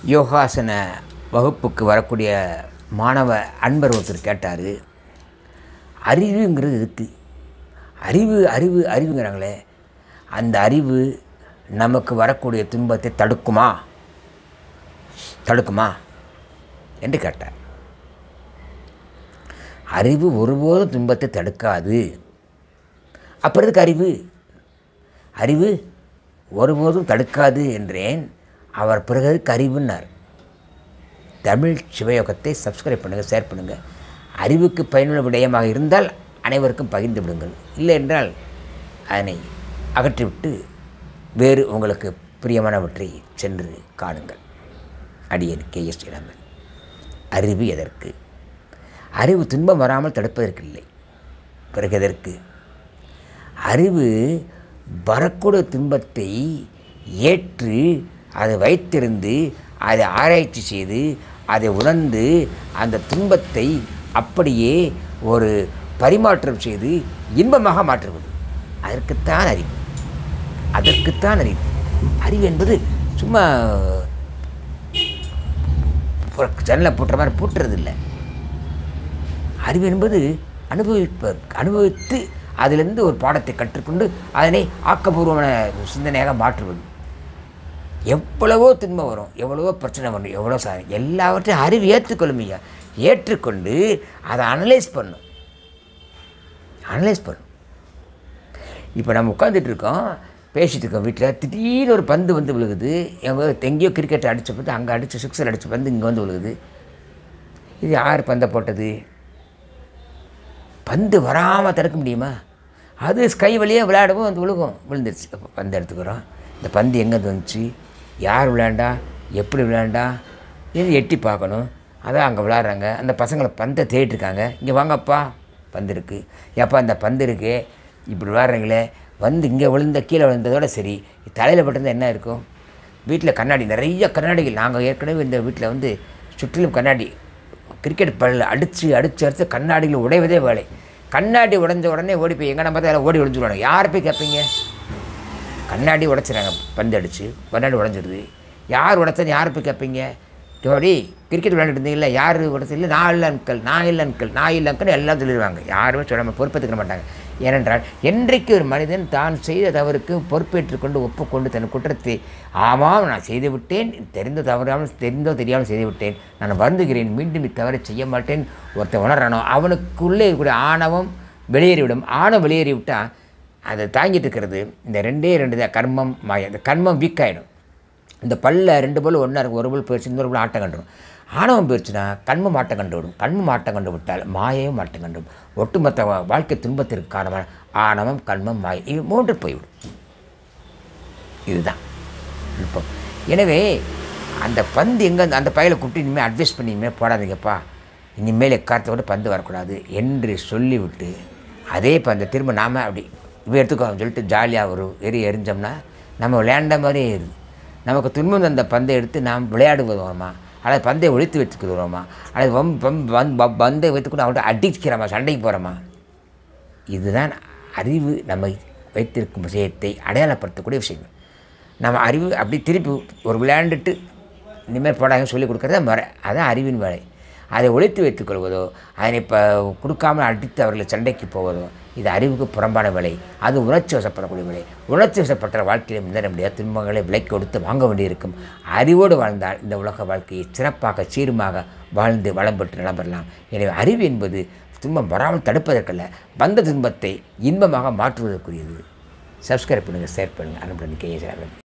யோகாசன வகுப்புக்கு வரக்கூடிய மாணவ அன்பர் ஒருத்தர் கேட்டார் அறிவுங்கிறது இருக்குது அறிவு அறிவு அறிவுங்கிறாங்களே அந்த அறிவு நமக்கு வரக்கூடிய துன்பத்தை தடுக்குமா தடுக்குமா என்று கேட்டார் அறிவு ஒருபோதும் துன்பத்தை தடுக்காது அப்புறம் எதுக்கு அறிவு அறிவு ஒருபோதும் தடுக்காது என்றேன் அவர் பிறகு எதுக்கு அறிவுன்னார் தமிழ் சிவயோகத்தை சப்ஸ்கிரைப் பண்ணுங்கள் ஷேர் பண்ணுங்கள் அறிவுக்கு பயனுள்ள விடயமாக இருந்தால் அனைவருக்கும் பகிர்ந்து விடுங்கள் இல்லை என்றால் அதனை அகற்றிவிட்டு வேறு உங்களுக்கு பிரியமானவற்றை சென்று காணுங்கள் அடியன் கே எஸ் ஸ்ரீராமன் அறிவு எதற்கு அறிவு துன்பம் வராமல் தடுப்பதற்கில்லை பிறகு எதற்கு அறிவு வரக்கூடிய துன்பத்தை ஏற்று அதை வைத்திருந்து அதை ஆராய்ச்சி செய்து அதை உணர்ந்து அந்த துன்பத்தை அப்படியே ஒரு பரிமாற்றம் செய்து இன்பமாக மாற்றுவது அதற்குத்தான் அறிவு அதற்குத்தான் அறிவு அறிவு என்பது சும்மா ஒரு ஜன்னலை பூட்டுற மாதிரி பூட்டுறது இல்லை அறிவு என்பது அனுபவிப்ப அனுபவித்து அதிலிருந்து ஒரு பாடத்தை கற்றுக்கொண்டு அதனை ஆக்கப்பூர்வமான சிந்தனையாக மாற்றுவது எவ்வளவோ துன்பம் வரும் எவ்வளவோ பிரச்சனை வரும் எவ்வளோ சா எல்லாவற்றையும் அறிவு ஏற்றுக்கொள்ளுமையா ஏற்றுக்கொண்டு அதை அனலைஸ் பண்ணும் அனலைஸ் பண்ணும் இப்போ நம்ம உட்காந்துட்டு இருக்கோம் பேசிகிட்டு இருக்கோம் வீட்டில் திடீர்னு ஒரு பந்து வந்து விழுகுது எங்கே எங்கேயோ கிரிக்கெட் அடித்த பந்து அங்கே அடித்த சிக்ஸர் அடித்த பந்து இங்கே வந்து விழுகுது இது யார் பந்தை போட்டது பந்து வராமல் தடுக்க முடியுமா அது ஸ்கை வழியாக விளையாடவும் வந்து விழுகும் விழுந்துருச்சு அப்போ பந்து எடுத்துக்கிறோம் இந்த பந்து எங்கேருந்து வந்துச்சு யார் விளையாண்டா எப்படி விளையாண்டா இது எட்டி பார்க்கணும் அதான் அங்கே விளையாடுறாங்க அந்த பசங்களை பந்தை தேடிட்டுருக்காங்க இங்கே வாங்கப்பா பந்து இருக்குது ஏப்பா இந்த பந்து இருக்குது இப்படி விளையாடுறீங்களே வந்து இங்கே விழுந்த கீழே விழுந்ததோட சரி தலையில் பட்டிருந்தா என்ன இருக்கும் வீட்டில் கண்ணாடி நிறைய கண்ணாடிகள் நாங்கள் ஏற்கனவே இந்த வீட்டில் வந்து சுற்றிலும் கண்ணாடி கிரிக்கெட் பல்ல அடித்து அடித்து அடித்து கண்ணாடிகள் உடைவதே வேலை கண்ணாடி உடைஞ்ச உடனே ஓடி போய் எங்கே நம்ம அதில் ஓடி ஒழிஞ்சுடுவாங்க யார் போய் கேட்பீங்க கண்ணாடி உடைச்சிறாங்க பந்து அடித்து கண்ணாடி உடஞ்சிடுது யார் உடைச்சது யார் போய் கேட்பீங்க ஜோடி கிரிக்கெட் விளையாண்டுட்டு இருந்தீங்கல்ல யார் உடைச்சது இல்லை நான் இல்லை அன்கள் நான் இல்லை அன்கள் நான் இல்லை அன்கள் எல்லாம் சொல்லிடுவாங்க யாருமே சொல்லாமல் பொறுப்பேற்றுக்க மாட்டாங்க ஏனென்றால் என்றைக்கு ஒரு மனிதன் தான் செய்த தவறுக்கு பொறுப்பேற்றுக்கொண்டு ஒப்புக்கொண்டு தன் குற்றத்தை ஆமாம் நான் செய்து விட்டேன் தெரிந்தோ தவறாமல் தெரிந்தோ தெரியாமல் செய்து விட்டேன் நான் வருந்துகிறேன் மீண்டும் இத்தவறை செய்ய மாட்டேன் ஒருத்தன் உணரானோ அவனுக்குள்ளே இருக்கக்கூடிய ஆணவம் வெளியேறிவிடும் ஆணவம் வெளியேறிவிட்டால் அதை தாங்கிட்டு இருக்கிறது இந்த ரெண்டே ரெண்டு தான் கர்மம் மாய இந்த கர்மம் வீக் ஆகிடும் இந்த பல்ல ரெண்டு பல் ஒன்றா இருக்கும் ஒரு பல் போயிடுச்சு இன்னொரு பல் ஆட்டம் கண்டுடும் ஆணவம் போயிடுச்சுன்னா கண்மம் ஆட்டம் கண்டு விடும் கண்மம் ஆட்டம் கண்டு விட்டால் மாயையும் ஆட்டம் கண்டு விடும். ஒட்டுமொத்த வா- வாழ்க்கை துன்பத்திற்கு காரணமான ஆணவம் கண்மம் மாயை இது மூன்று போய்விடும் இதுதான் நுட்பம் எனவே அந்த பந்து எங்கே அந்த பையலை கூப்பிட்டு இனிமேல் அட்வைஸ் பண்ணி இனிமேல் போடாதீங்கப்பா இனிமேல் எக்காரத்தோட பந்து வரக்கூடாது என்று சொல்லிவிட்டு அதே பந்தை திரும்ப நாம் அப்படி இப்போ எடுத்துக்கோன்னு சொல்லிட்டு ஜாலியாக ஒரு எரி எரிஞ்சோம்னா நம்ம விளையாண்ட மாதிரியே இருக்குது நமக்கு துன்பம் அந்த பந்தை எடுத்து நாம் விளையாடுவதுமா அல்லது பந்தை ஒழித்து வச்சுக்கிறோமா அல்லது வம் வம் வந் ப- பந்தை வைத்துக்கொண்டு அவங்கள்ட்ட அடிக்கிறோமா சண்டைக்கு போகிறோமா இதுதான் அறிவு நம்மை வைத்திருக்கும் விஷயத்தை அடையாளப்படுத்தக்கூடிய விஷயங்கள் நம்ம அறிவு அப்படி திருப்பி ஒரு விளையாண்டுட்டு இனிமேல் போடாங்க சொல்லிக் கொடுக்குறத முறை அதான் அறிவின் வேலை அதை ஒழித்து வைத்துக் கொள்வதோ அதனை இப்போ கொடுக்காமல் அடித்து அவர்களை சண்டைக்கு போவதோ இது அறிவுக்கு புறம்பான வேலை அது உணர்ச்சி வசப்படக்கூடிய வேலை உணர்ச்சி வசப்பட்ட வாழ்க்கையை முன்னேற முடியாது துன்பங்களை விலை கொடுத்து வாங்க வேண்டியிருக்கும் அறிவோடு வாழ்ந்தால் இந்த உலக வாழ்க்கையை சிறப்பாக சீருமாக வாழ்ந்து வளம் பெற்று நலம் பெறலாம் எனவே அறிவு என்பது துன்பம் வராமல் தடுப்பதற்கல்ல வந்த துன்பத்தை இன்பமாக மாற்றுவதற்குரியது சப்ஸ்கிரைப் பண்ணுங்கள் ஷேர் பண்ணுங்கள் அனுப்புடன் கே